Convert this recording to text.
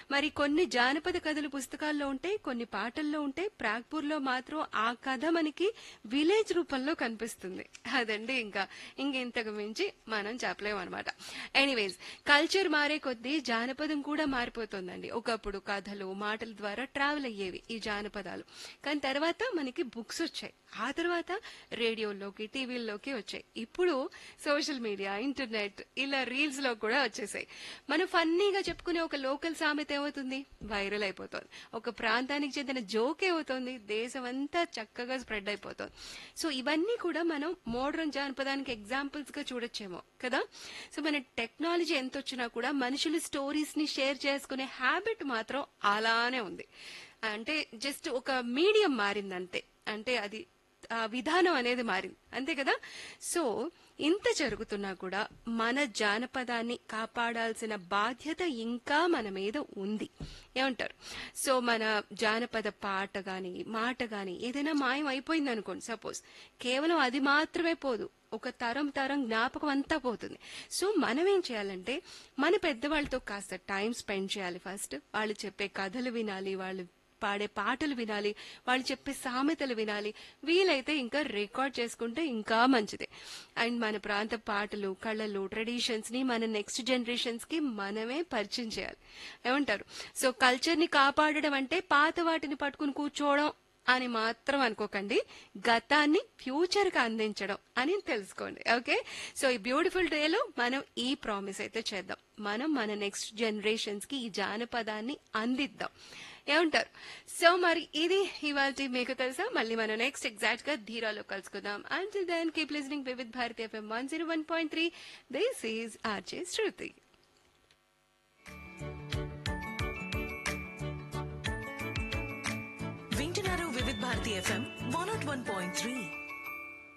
మరి కొన్ని జానపద కథలు పుస్తకాల్లో ఉంటాయి కొన్ని పాటల్లో ఉంటాయి ప్రాగ్పూర్ లో మాత్రం ఆ కథ మనకి విలేజ్ రూపంలో కనిపిస్తుంది అదండి ఇంకా ఇంకెంతకు మించి మనం చెప్పలేము అనమాట ఎనీవేస్ కల్చర్ మారే కొద్దీ జానపదం కూడా మారిపోతుందండి ఒకప్పుడు కథలు మాటల ద్వారా ట్రావెల్ అయ్యేవి ఈ జానపదాలు కానీ తర్వాత మనకి బుక్స్ వచ్చాయి ఆ తర్వాత రేడియోలోకి టీవీల్లోకి వచ్చాయి ఇప్పుడు సోషల్ మీడియా ఇంటర్నెట్ ఇలా రీల్స్ లో కూడా వచ్చేసాయి మనం ఫన్నీగా చెప్పుకునే ఒక లోకల్ సామెత ఏమవుతుంది వైరల్ అయిపోతుంది ఒక ప్రాంతానికి చెందిన జోక్ ఏమవుతుంది దేశం అంతా చక్కగా స్ప్రెడ్ అయిపోతుంది సో ఇవన్నీ కూడా మనం మోడర్న్ జానపదానికి ఎగ్జాంపుల్స్ గా చూడొచ్చేమో కదా సో మన టెక్నాలజీ ఎంత వచ్చినా కూడా మనుషులు స్టోరీస్ ని షేర్ చేసుకునే హ్యాబిట్ మాత్రం అలానే ఉంది అంటే జస్ట్ ఒక మీడియం మారిందంతే అంటే అది ఆ విధానం అనేది మారింది అంతే కదా సో ఇంత జరుగుతున్నా కూడా మన జానపదాన్ని కాపాడాల్సిన బాధ్యత ఇంకా మన మీద ఉంది ఏమంటారు సో మన జానపద పాట గాని మాట గాని ఏదైనా మాయం అయిపోయింది అనుకోండి సపోజ్ కేవలం అది మాత్రమే పోదు ఒక తరం తరం జ్ఞాపకం అంతా పోతుంది సో మనం ఏం చేయాలంటే మన పెద్దవాళ్ళతో కాస్త టైం స్పెండ్ చేయాలి ఫస్ట్ వాళ్ళు చెప్పే కథలు వినాలి వాళ్ళు పాడే పాటలు వినాలి వాళ్ళు చెప్పే సామెతలు వినాలి వీలైతే ఇంకా రికార్డ్ చేసుకుంటే ఇంకా మంచిది అండ్ మన ప్రాంత పాటలు కళలు ట్రెడిషన్స్ ని మన నెక్స్ట్ జనరేషన్స్ కి మనమే పరిచయం చేయాలి ఏమంటారు సో కల్చర్ ని కాపాడడం అంటే పాత వాటిని పట్టుకుని కూర్చోవడం అని మాత్రం అనుకోకండి గతాన్ని ఫ్యూచర్ కి అందించడం అని తెలుసుకోండి ఓకే సో ఈ బ్యూటిఫుల్ డేలో మనం ఈ ప్రామిస్ అయితే చేద్దాం మనం మన నెక్స్ట్ జనరేషన్స్ కి ఈ జానపదాన్ని అందిద్దాం ఏమంటారు సో మరి ఇది ఇవాళ మీకు తెలుసా మళ్ళీ మనం నెక్స్ట్ ఎగ్జాక్ట్ గా ధీరాలో కలుసుకుందాం until then keep listening Vividh Bharati FM one zero one point three this is RJ Shruti వింటున్నారు Vividh Bharati FM one not one point three